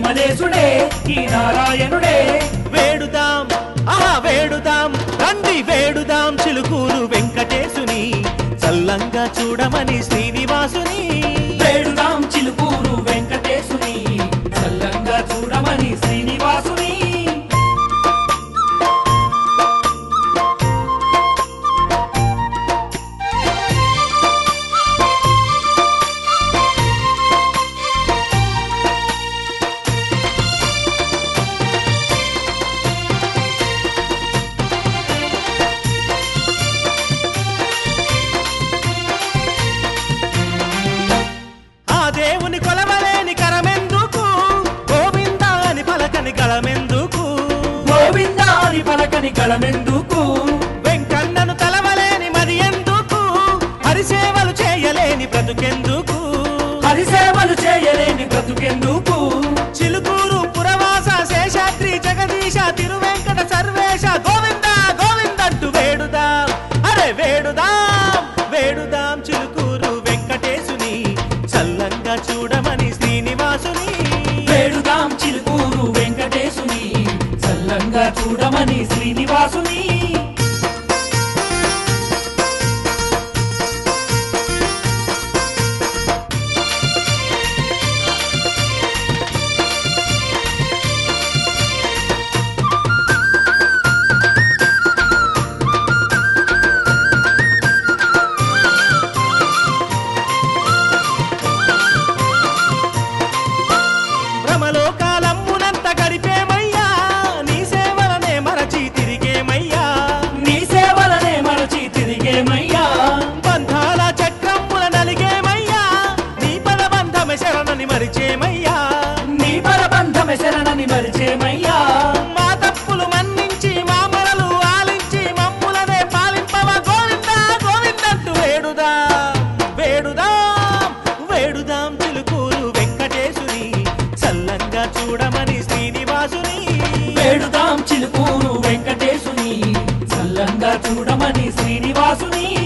మలేసుడే ఈ నారాయణుడే వేడుదాం ఆహా వేడుదాం రండి వేడుదాం చిలుకూరు వెంకటేశుని చల్లంగా చూడమని శ్రీనివాసుని వేడుదాం చిలుకూరు వెంకటేశుని చల్లంగా చూడమని శ్రీనివాసుని ఆ దేవుని కొలవలేని కరమెందుకు గోవింద అని పలకని గళమెందుకు గోవిందాని పలకని కళమెందుకు వెంకన్నను తలవలేని మరి ఎందుకు హరిసేవలు చేయలేని బ్రతుకెందుకు హరిసేవలు చేయలేని బ్రతుకెందుకు చిలుకూరు పురవాస శేషాద్రి జగదీశ తిరువెంకట సర్వేశ గోవింద గోవిందంటూ వేడుదాం అరే వేడుదాం వేడుదాం చిలుకూరు వెంకటేశుని చల్లంగా చూడమని శ్రీనివాసుని వేడుదాం చిలుకూరు వెంకటేశుని చల్లంగా చూడమని శ్రీనివాసుని భ్రమలోకాలమ్మునంత గడిపేమయ్యా నీ సేవలనే మరచి తిరిగేమయ్యా నీ సేవలనే మరచి తిరిగేమయ్యా బంధాల చక్రముల నలిగేమయ్యా నీ పదబంధమ శరణని మరిచేమయ్యా నీ పరబంధమ శరణని మరిచేమయ్యా మా తప్పులు మన్నించి మా మరలు ఆలించి మమ్ములనే పాలింపవ గోవింద గోవిందంటూ వేడుదా వేడుదాం వేడుదాం చిలుకూరు వెంకటేశుని చల్లంగా చూడమని శ్రీనివాసుని వేడుదాం చిలుకూరు వెంకటేశుని చల్లంగా చూడమని శ్రీనివాసుని